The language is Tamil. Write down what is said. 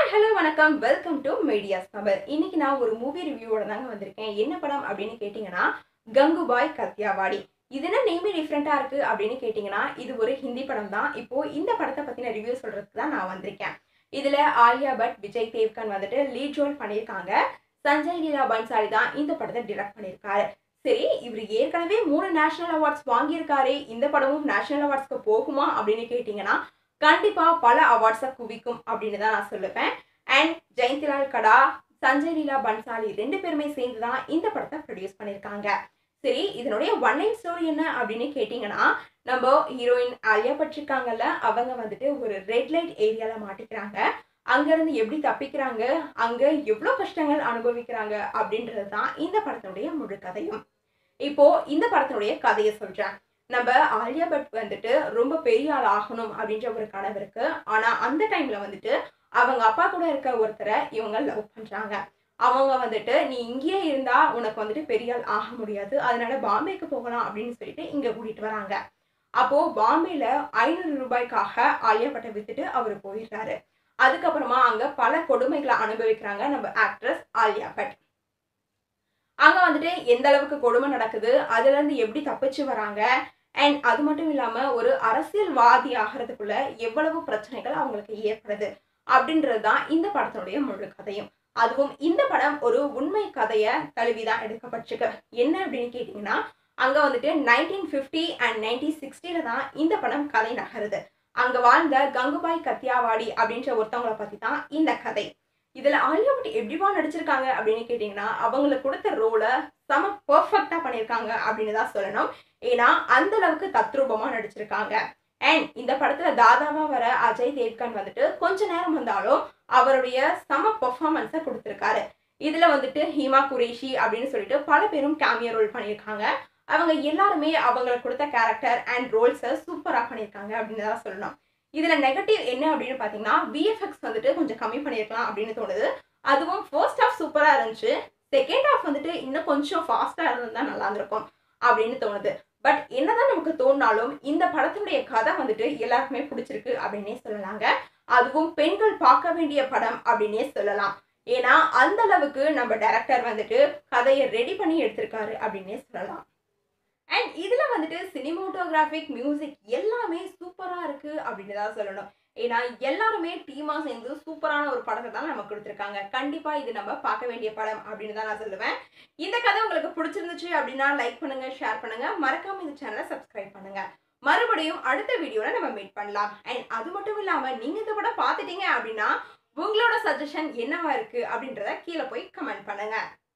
ஹலோ வணக்கம் வெல்கம் டு மீடியாஸ் தமிழ் இன்னைக்கு நான் ஒரு மூவி ரிவ்யூவோட தாங்க வந்திருக்கேன் என்ன படம் அப்படின்னு கேட்டிங்கன்னா கங்குபாய் கத்தியாவாடி இது என்ன நேமே டிஃப்ரெண்ட்டாக இருக்குது அப்படின்னு கேட்டிங்கன்னா இது ஒரு ஹிந்தி படம் தான் இப்போ இந்த படத்தை பற்றின ரிவ்யூ சொல்கிறதுக்கு தான் நான் வந்திருக்கேன் இதில் ஆலியா பட் விஜய் தேவ்கன் வந்துட்டு லீட் ரோல் பண்ணியிருக்காங்க சஞ்சய் லீலா பன்சாரி தான் இந்த படத்தை டிரெக்ட் பண்ணியிருக்காரு சரி இவர் ஏற்கனவே மூணு நேஷனல் அவார்ட்ஸ் வாங்கியிருக்காரு இந்த படமும் நேஷனல் அவார்ட்ஸ்க்கு போகுமா அப்படின்னு கேட்டிங்கன்னா கண்டிப்பாக பல அவார்ட்ஸை குவிக்கும் அப்படின்னு தான் நான் சொல்லுவேன் அண்ட் ஜெயந்திலால் கடா சஞ்சய் லீலா பன்சாலி ரெண்டு பேருமே சேர்ந்து தான் இந்த படத்தை ப்ரொடியூஸ் பண்ணியிருக்காங்க சரி இதனுடைய ஒன் லைன் ஸ்டோரி என்ன அப்படின்னு கேட்டிங்கன்னா நம்ம ஹீரோயின் ஆலியா பட்டிருக்காங்கல்ல அவங்க வந்துட்டு ஒரு ரெட் லைட் ஏரியாவில் மாட்டிக்கிறாங்க அங்கேருந்து எப்படி தப்பிக்கிறாங்க அங்கே எவ்வளோ கஷ்டங்கள் அனுபவிக்கிறாங்க அப்படின்றது தான் இந்த படத்தினுடைய முழு கதையும் இப்போ இந்த படத்தினுடைய கதையை சொல்கிறேன் நம்ம ஆலியா பட் வந்துட்டு ரொம்ப பெரிய ஆள் ஆகணும் அப்படின்ற ஒரு கனவு இருக்கு ஆனா அந்த டைம்ல வந்துட்டு அவங்க அப்பா கூட இருக்க ஒருத்தரை இவங்க லவ் பண்றாங்க அவங்க வந்துட்டு நீ இங்கேயே இருந்தா உனக்கு வந்துட்டு பெரிய ஆள் ஆக முடியாது அதனால பாம்பேக்கு போகலாம் அப்படின்னு சொல்லிட்டு இங்க கூட்டிட்டு வராங்க அப்போ பாம்பேல ஐநூறு ரூபாய்க்காக ஆலியா பட்டை வித்துட்டு அவர் போயிடுறாரு அதுக்கப்புறமா அங்க பல கொடுமைகளை அனுபவிக்கிறாங்க நம்ம ஆக்ட்ரஸ் ஆலியா பட் அங்க வந்துட்டு எந்த அளவுக்கு கொடுமை நடக்குது அதுல இருந்து எப்படி தப்பிச்சு வராங்க அண்ட் அது மட்டும் இல்லாம ஒரு அரசியல்வாதி ஆகிறதுக்குள்ள எவ்வளவு பிரச்சனைகள் அவங்களுக்கு ஏற்படுது அப்படின்றது தான் இந்த படத்தினுடைய முழு கதையும் அதுவும் இந்த படம் ஒரு உண்மை கதையை தழுவி தான் எடுக்கப்பட்டிருக்கு என்ன அப்படின்னு கேட்டிங்கன்னா அங்க வந்துட்டு நைன்டீன் ஃபிஃப்டி அண்ட் நைன்டீன் சிக்ஸ்டில தான் இந்த படம் கதை நகருது அங்க வாழ்ந்த கங்குபாய் கத்தியாவாடி அப்படின்ற ஒருத்தவங்களை பத்தி தான் இந்த கதை இதுல ஆலியா பட் எப்படிவா நடிச்சிருக்காங்க அப்படின்னு கேட்டிங்கன்னா அவங்களுக்கு கொடுத்த ரோலை செம பர்ஃபெக்டா பண்ணியிருக்காங்க அப்படின்னு தான் சொல்லணும் ஏன்னா அந்த அளவுக்கு தத்ரூபமா நடிச்சிருக்காங்க அண்ட் இந்த படத்துல தாதாவா வர அஜய் தேவ்கன் வந்துட்டு கொஞ்ச நேரம் வந்தாலும் அவருடைய சம பெர்ஃபார்மன்ஸை கொடுத்துருக்காரு இதுல வந்துட்டு ஹீமா குரேஷி அப்படின்னு சொல்லிட்டு பல பேரும் கேமியோ ரோல் பண்ணியிருக்காங்க அவங்க எல்லாருமே அவங்களுக்கு கொடுத்த கேரக்டர் அண்ட் ரோல்ஸை சூப்பராக பண்ணியிருக்காங்க அப்படின்னு தான் சொல்லணும் இதுல நெகட்டிவ் என்ன அப்படின்னு பார்த்தீங்கன்னா விஎஃப்எக்ஸ் வந்துட்டு கொஞ்சம் கம்மி பண்ணியிருக்கலாம் அப்படின்னு தோணுது அதுவும் ஃபர்ஸ்ட் ஹாஃப் சூப்பராக இருந்துச்சு செகண்ட் ஹாஃப் வந்துட்டு இன்னும் கொஞ்சம் ஃபாஸ்ட்டாக இருந்திருந்தா நல்லா இருந்திருக்கும் அப்படின்னு தோணுது பட் என்னதான் நமக்கு தோணினாலும் இந்த படத்தினுடைய கதை வந்துட்டு எல்லாருக்குமே பிடிச்சிருக்கு அப்படின்னே சொல்லலாங்க அதுவும் பெண்கள் பார்க்க வேண்டிய படம் அப்படின்னே சொல்லலாம் ஏன்னா அந்த அளவுக்கு நம்ம டைரக்டர் வந்துட்டு கதையை ரெடி பண்ணி எடுத்திருக்காரு அப்படின்னே சொல்லலாம் அண்ட் இதுல வந்துட்டு சினிமோட்டோகிராஃபிக் மியூசிக் எல்லாமே சூப்பரா இருக்கு அப்படின்னு தான் சொல்லணும் ஏன்னா எல்லாருமே டீமா சேர்ந்து சூப்பரான ஒரு படத்தை தான் நமக்கு கொடுத்துருக்காங்க கண்டிப்பா இது நம்ம பார்க்க வேண்டிய படம் அப்படின்னு தான் நான் சொல்லுவேன் இந்த கதை உங்களுக்கு பிடிச்சிருந்துச்சு அப்படின்னா லைக் பண்ணுங்க ஷேர் பண்ணுங்க மறக்காம இந்த சேனலை சப்ஸ்கிரைப் பண்ணுங்க மறுபடியும் அடுத்த வீடியோல நம்ம மீட் பண்ணலாம் அண்ட் அது மட்டும் இல்லாம நீங்க இந்த படம் பார்த்துட்டீங்க அப்படின்னா உங்களோட சஜஷன் என்னவா இருக்கு அப்படின்றத கீழே போய் கமெண்ட் பண்ணுங்க